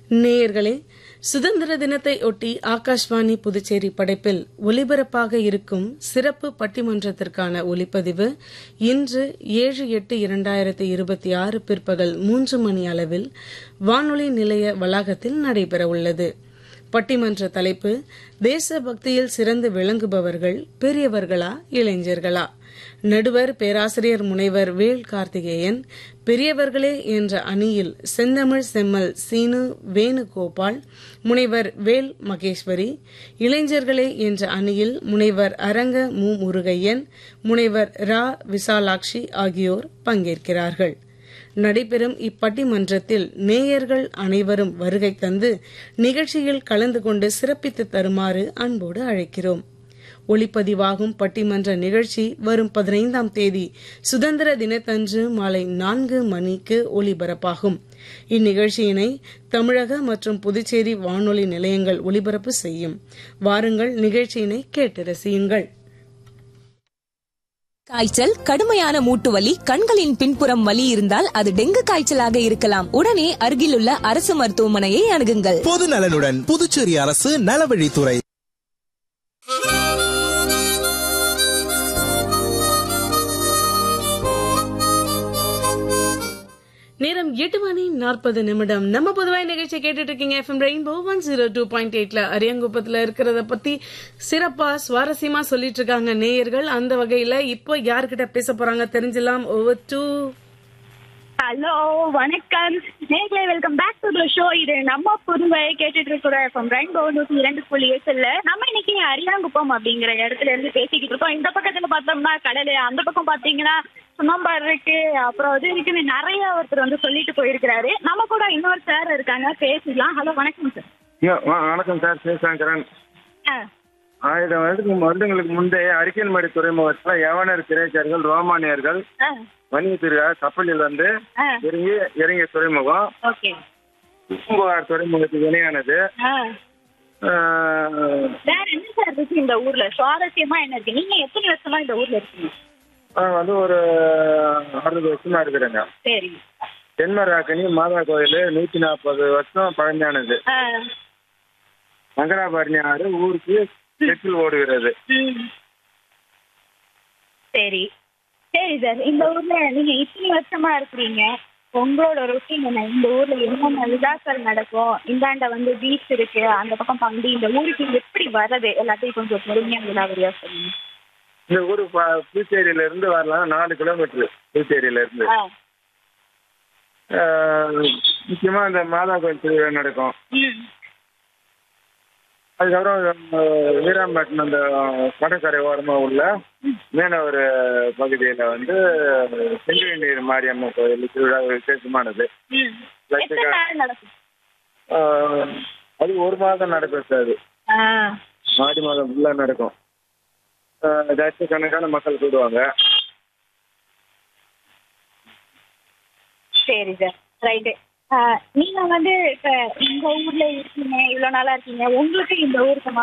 நேயர்களே சுதந்திர தினத்தை ஒட்டி ஆகாஷ்வாணி புதுச்சேரி படைப்பில் ஒலிபரப்பாக இருக்கும் சிறப்பு பட்டிமன்றத்திற்கான ஒலிப்பதிவு இன்று ஏழு எட்டு இரண்டாயிரத்தி இருபத்தி ஆறு பிற்பகல் மூன்று மணி அளவில் வானொலி நிலைய வளாகத்தில் நடைபெறவுள்ளது பட்டிமன்ற தலைப்பு தேசபக்தியில் சிறந்து விளங்குபவர்கள் பெரியவர்களா இளைஞர்களா நடுவர் பேராசிரியர் முனைவர் வேல் கார்த்திகேயன் பெரியவர்களே என்ற அணியில் செந்தமிழ் செம்மல் சீனு வேணுகோபால் முனைவர் வேல் மகேஸ்வரி இளைஞர்களே என்ற அணியில் முனைவர் அரங்க மு முருகையன் முனைவர் ரா விசாலாட்சி ஆகியோர் பங்கேற்கிறார்கள் நடைபெறும் இப்பட்டிமன்றத்தில் நேயர்கள் அனைவரும் வருகை தந்து நிகழ்ச்சியில் கலந்து கொண்டு சிறப்பித்து தருமாறு அன்போடு அழைக்கிறோம் ஒளிப்பதிவாகும் பட்டிமன்ற நிகழ்ச்சி வரும் பதினைந்தாம் தேதி சுதந்திர தினத்தன்று மாலை நான்கு மணிக்கு ஒலிபரப்பாகும் இந்நிகழ்ச்சியினை தமிழக மற்றும் புதுச்சேரி வானொலி நிலையங்கள் ஒலிபரப்பு செய்யும் வாருங்கள் நிகழ்ச்சியினை கேட்டு ரசியுங்கள் காய்ச்சல் கடுமையான மூட்டு வலி கண்களின் பின்புறம் வலி இருந்தால் அது டெங்கு காய்ச்சலாக இருக்கலாம் உடனே அருகிலுள்ள அரசு மருத்துவமனையை அணுகுங்கள் பொது நலனுடன் புதுச்சேரி அரசு நலவழித்துறை நேரம் எட்டு மணி நாற்பது நிமிடம் நம்ம பொதுவாக நிகழ்ச்சி கேட்டுட்டு இருக்கீங்க FM rainbow one zero two point எயிட்ல அரியங்குப்பத்துல இருக்கிறத பத்தி சிறப்பா சுவாரஸ்யமா சொல்லிட்டு இருக்காங்க நேயர்கள் அந்த வகையில இப்போ யார்கிட்ட பேச போறாங்க தெரிஞ்சலாம் ஓவர் டூ ஹலோ வணக்கம் நேர்களே welcome back to the show இது நம்ம புதுவை கேட்டுட்டு இருக்கிற ஃப்ரம் ரெயின்போ நூத்தி இரண்டு புள்ளி எட்டுல நம்ம இன்னைக்கு அரியாங்குப்பம் அப்படிங்கிற இடத்துல இருந்து பேசிக்கிட்டு இருக்கோம் இந்த பக்கத்துல பார்த்தோம்னா கடல் அந்த பக்கம் பாத்தீங்கன்னா சுண்ணாம்பாறு இருக்கு அப்புறம் இது இருக்குன்னு நிறைய ஒருத்தர் வந்து சொல்லிட்டு போயிருக்கிறாரு நம்ம கூட இன்னொரு சார் இருக்காங்க பேசிக்கலாம் ஹலோ வணக்கம் சார் ஐயா, வ- வணக்கம் சார் சிவசங்கரன் ஆயிரம் வருடத்துக்கு வருடங்களுக்கு முந்தைய அரிக்கன்மடி துறைமுகத்தில் யவனர் திரைச்சர்கள் ரோமானியர்கள் வணிகத்திற்காக கப்பலில் வந்து ஆ. இறங்கி இறங்கிய துறைமுகம் ஓகே பூம்புகார் துறைமுகத்துக்கு இணையானது ஆஹ், வேற என்ன சார் இருக்கு இந்த ஊர்ல சுவாரஸ்யமா என்ன இருக்கு நீங்க எத்தனை வருஷமா இந்த ஊர்ல இருக்கீங்க நான் வந்து ஒரு அறுபது வருஷமா இருக்கிறேங்க சரி தென்மராக்கனி மாதா கோயில் நூற்றி நாற்பது வருஷம் பழமையானது ஆ. மங்கராபரணி ஆறு ஊருக்கு தெற்கில் ஓடுகிறது ம். சரி சரி சார் இந்த ஊர்ல நீங்க இத்தனை வருஷமா இருக்கிறீங்க உங்களோட ரொட்டீன் என்ன இந்த ஊர்ல என்னென்ன விழாக்கள் நடக்கும் இந்தாண்ட வந்து பீச் இருக்கு அந்த பக்கம் பண்டி இந்த ஊருக்கு எப்படி வர்றது எல்லாத்தையும் கொஞ்சம் பொறுமையா விழாவரியா சொல்லுங்க இந்த ஊர் ப- புதுச்சேரியில இருந்து வரலாம் நாலு கிலோமீட்டர் புதுச்சேரியில இருந்து ஆ. ஆஹ் முக்கியமா இந்த மாதா கோயில் திருவிழா நடக்கும் ம். அதுக்கப்புறம் ஆஹ் வீராம்பட்டினம் அந்த கடற்கரை ஓரமா உள்ள மீனவர் பகுதியில வந்து செங்கை நீர் மாரியம்மன் கோயில் திருவிழா விசேஷமானது ம். எத்தனை நாள் நடக்கும் ஆஹ் அது ஒரு மாதம் நடக்கும் சார் அது ஆ. ஆடி மாதம் ஃபுல்லாக நடக்கும் ஆஹ் லட்சக்கணக்கான மக்கள் கூடுவாங்க சரி சார் ரைட்டு நீங்க வந்து இப்ப இந்த ஊர்ல இருக்கீங்க இவ்வளவு நாளா இருக்கீங்க உங்களுக்கு இந்த ஊருக்கு